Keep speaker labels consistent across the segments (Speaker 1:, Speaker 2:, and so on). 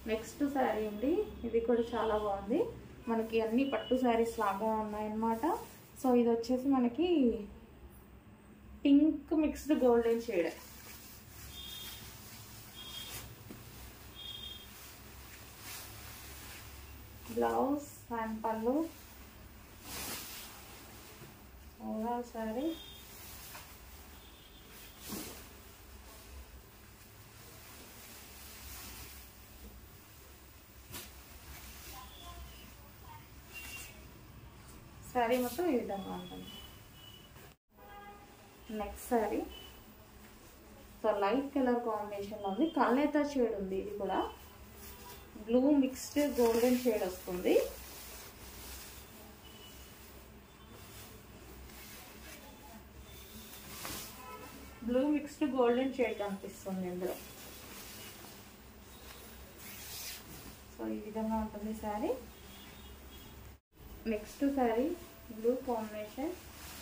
Speaker 1: next sari అండి ఇది కూడా చాలా బాగుంది మనకి అన్ని పట్టు శారీస్ లాగా ఉన్నాయన్నమాట సో ఇది వచ్చేసి మనకి pink mixed golden shade blouse and పళ్ళు ఓవరాల్ శారీ శారీ మొత్తం ఈ విధంగా ఉంటుంది next sari so light colour కాంబినేషన్లో ఉంది కల్నేత షేడ్ ఉంది ఇది కూడా బ్లూ మిక్స్డ్ గోల్డెన్ షేడ్ వస్తుంది బ్లూ మిక్స్డ్ గోల్డెన్ షేడ్ కనిపిస్తుంది ఇందులో సో ఈ విధంగా ఉంటుంది sari next sari blue combination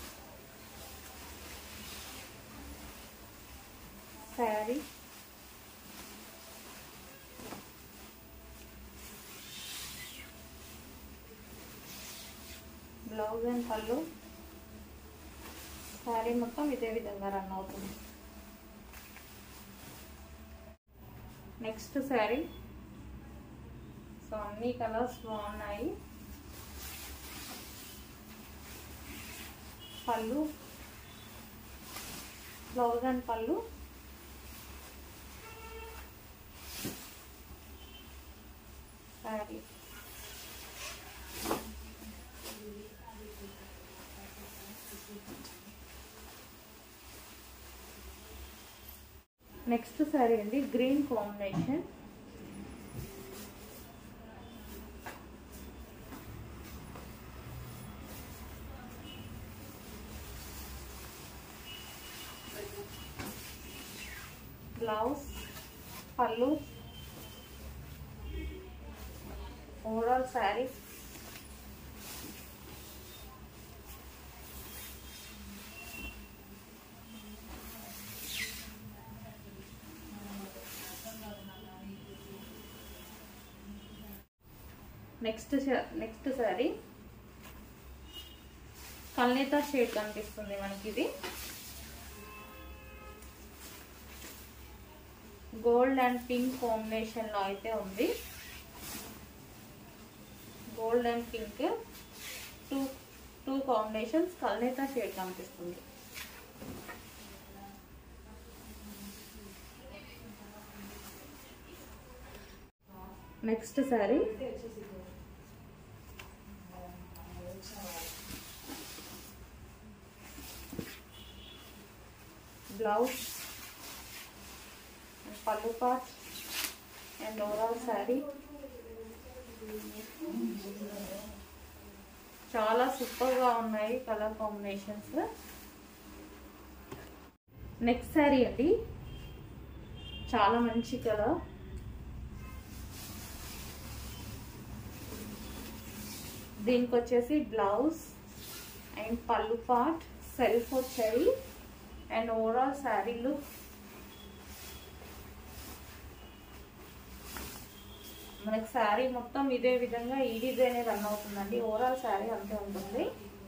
Speaker 1: sari blouse and పళ్ళు శారీ మొత్తం ఇదే విధంగా రన్ అవుతుంది నెక్స్ట్ శారీ సో అన్ని కలర్స్ బాగున్నాయి పళ్ళు బ్లౌజ్ అండ్ పళ్ళు శారీ నెక్స్ట్ శారీ అండి గ్రీన్ కాంబినేషన్ బ్లౌజ్ పళ్ళు overall sari next next sari కల్నేత షేడ్ కనిపిస్తుంది మనకి ఇది గోల్డ్ అండ్ పింక్ కాంబినేషన్ లో అయితే ఉంది gold and pink two two combinations కల్నేత షేడ్ కనిపిస్తుంది నెక్స్ట్ శారీ బ్లౌజ్ పళ్ళు పాట్ అండ్ ఓవరాల్ శారీ చాలా సూపర్గా ఉన్నాయి కలర్ కాంబినేషన్స్ నెక్స్ట్ శారీ అండి చాలా మంచి కలర్ దీనికి వచ్చేసి బ్లౌజ్ అండ్ పళ్ళు పార్ట్ సెల్ఫ్ వచ్చాయి అండ్ ఓవరాల్ శారీ లుక్ మనకి శారీ మొత్తం ఇదే విధంగా ఈ డిజైన్ రన్ అవుతుందండి ఓవరాల్ శారీ అంతే ఉంటుంది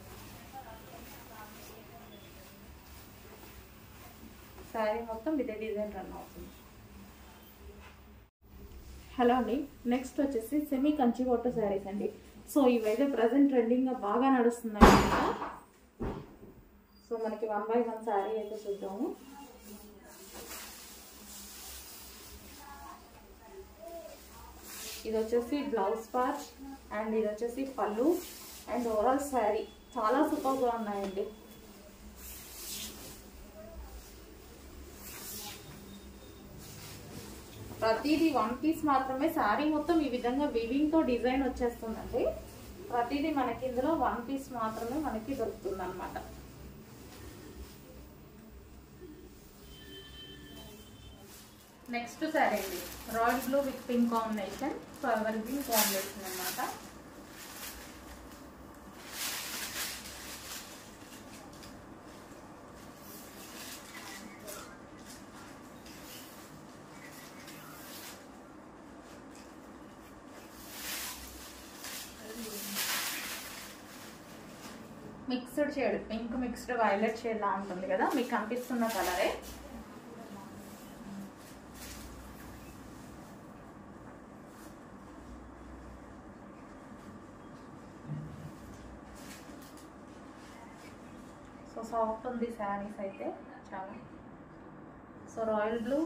Speaker 1: శారీ మొత్తం ఇదే డిజైన్ రన్ అవుతుంది హలో అండి నెక్స్ట్ వచ్చేసి సెమీ కంచికోట శారీస్ అండి సో ఇవైతే ప్రజెంట్ ట్రెండింగ్గా బాగా నడుస్తున్నాయి అన్నమాట సో మనకి వన్ బై వన్ శారీ అయితే చూద్దాము ఇది వచ్చేసి బ్లౌజ్ పార్ట్ అండ్ ఇది వచ్చేసి పళ్ళు అండ్ ఓవరాల్ శారీ చాలా సూపర్గా ఉన్నాయండి ప్రతిదీ వన్ పీస్ మాత్రమే శారీ మొత్తం ఈ విధంగా వీవింగ్ తో డిజైన్ వచ్చేస్తుందండి ప్రతిదీ మనకి ఇందులో వన్ పీస్ మాత్రమే మనకి దొరుకుతుంది అనమాట నెక్స్ట్ శారీ అండి royal blue with pink combination so ఎవరి పింక్ కాంబినేషన్ అనమాట mixed shade pink mixed violet shade లా ఉంటుంది కదా మీకు కనిపిస్తున్న కలరే సో సాఫ్ట్ ఉంది శారీస్ అయితే చాలా so royal blue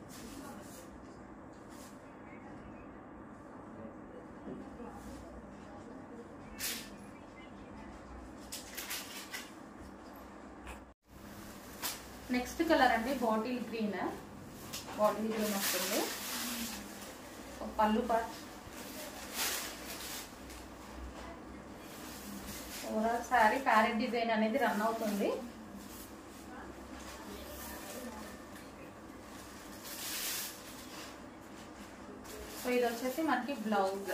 Speaker 1: next colour అండి బాటిల్ గ్రీన్ బాటిల్ గ్రీన్ వస్తుంది సో పళ్ళు part overall sari parrot design అనేది రన్ అవుతుంది సో ఇది వచ్చేసి మనకి బ్లౌజ్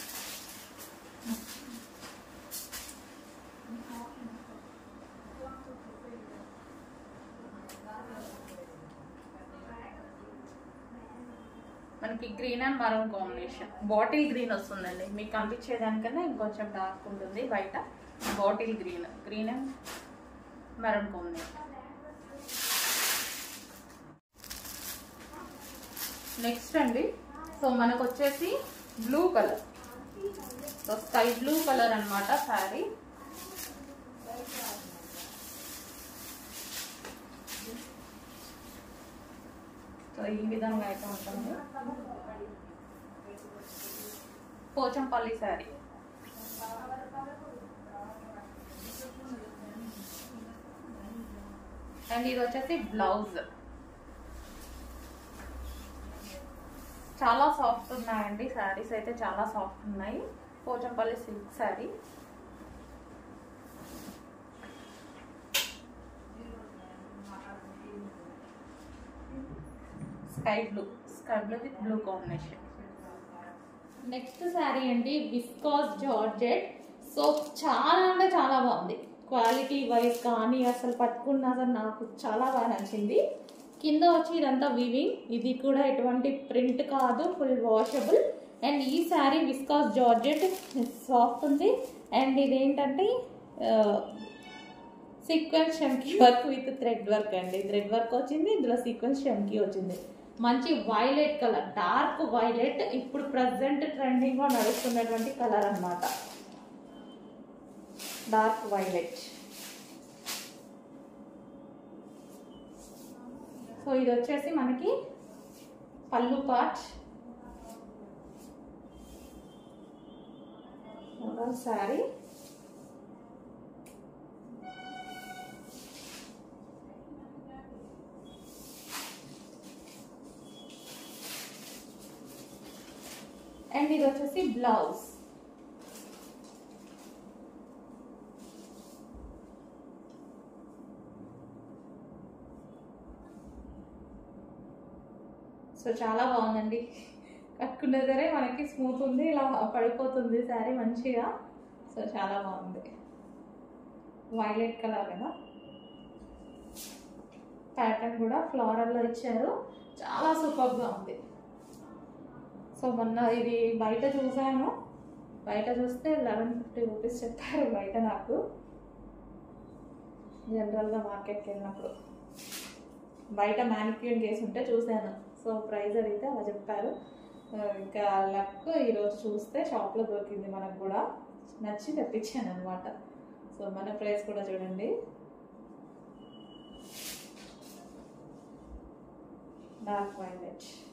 Speaker 1: మనకి green and maroon combination bottle green వస్తుందండి మీకు కనిపించేదానికన్నా ఇంకొంచెం డార్క్ ఉంటుంది బయట bottle green green and maroon combination next అండి సో మనకు వచ్చేసి blue colour so sky blue colour అన్నమాట శారీ సో ఈ విధంగా అయితే ఉంటుంది పోచంపల్లి శారీ అండ్ ఇది వచ్చేసి బ్లౌజ్ చాలా సాఫ్ట్ ఉన్నాయండి శారీస్ అయితే చాలా సాఫ్ట్ ఉన్నాయి Pochampally silk sari sky blue sky blue with blue combination next sari అండి విస్కాస్ జార్జెట్ సో చాలా అంటే చాలా బాగుంది క్వాలిటీ వైజ్ కానీ అసలు పట్టుకున్న అసలు నాకు చాలా బాగా నచ్చింది కింద వచ్చి ఇదంతా వివింగ్ ఇది కూడా ఎటువంటి ప్రింట్ కాదు ఫుల్ వాషబుల్ అండ్ ఈ శారీ విస్కాస్ జార్జెట్ సాఫ్ట్ ఉంది అండ్ ఇదేంటంటే sequence chunky work with thread work అండి థ్రెడ్ వర్క్ వచ్చింది ఇందులో సీక్వెన్స్ షంకీ వచ్చింది మంచి వైలెట్ కలర్ డార్క్ వైలెట్ ఇప్పుడు ప్రజెంట్ ట్రెండింగ్ గా నడుస్తున్నటువంటి కలర్ అన్నమాట డార్క్ వైలెట్ సో ఇది వచ్చేసి మనకి పళ్ళు పార్ట్ శారీ అండ్ ఇది వచ్చేసి బ్లౌజ్ సో చాలా బాగుందండి కట్టుకున్న సరే మనకి స్మూత్ ఉంది ఇలా పడిపోతుంది శారీ మంచిగా సో చాలా బాగుంది వైలెట్ కలర్ కదా ప్యాటర్న్ కూడా ఫ్లోరల్లో ఇచ్చారు చాలా సూపర్గా ఉంది సో మొన్న ఇది బయట చూసాను బయట చూస్తే లెవెన్ ఫిఫ్టీ రూపీస్ చెప్పారు బయట నాకు జనరల్గా మార్కెట్కి వెళ్ళినప్పుడు బయట మ్యానిక్యూర్ చేసి ఉంటే చూశాను సో ప్రైస్ అడిగితే అలా చెప్పారు ఆ, ఇంకా లక్ ఈరోజు చూస్తే షాప్లో దొరికింది మనకు కూడా నచ్చి తెప్పించాను అనమాట సో మన ప్రైస్ కూడా చూడండి డార్క్ వైలెట్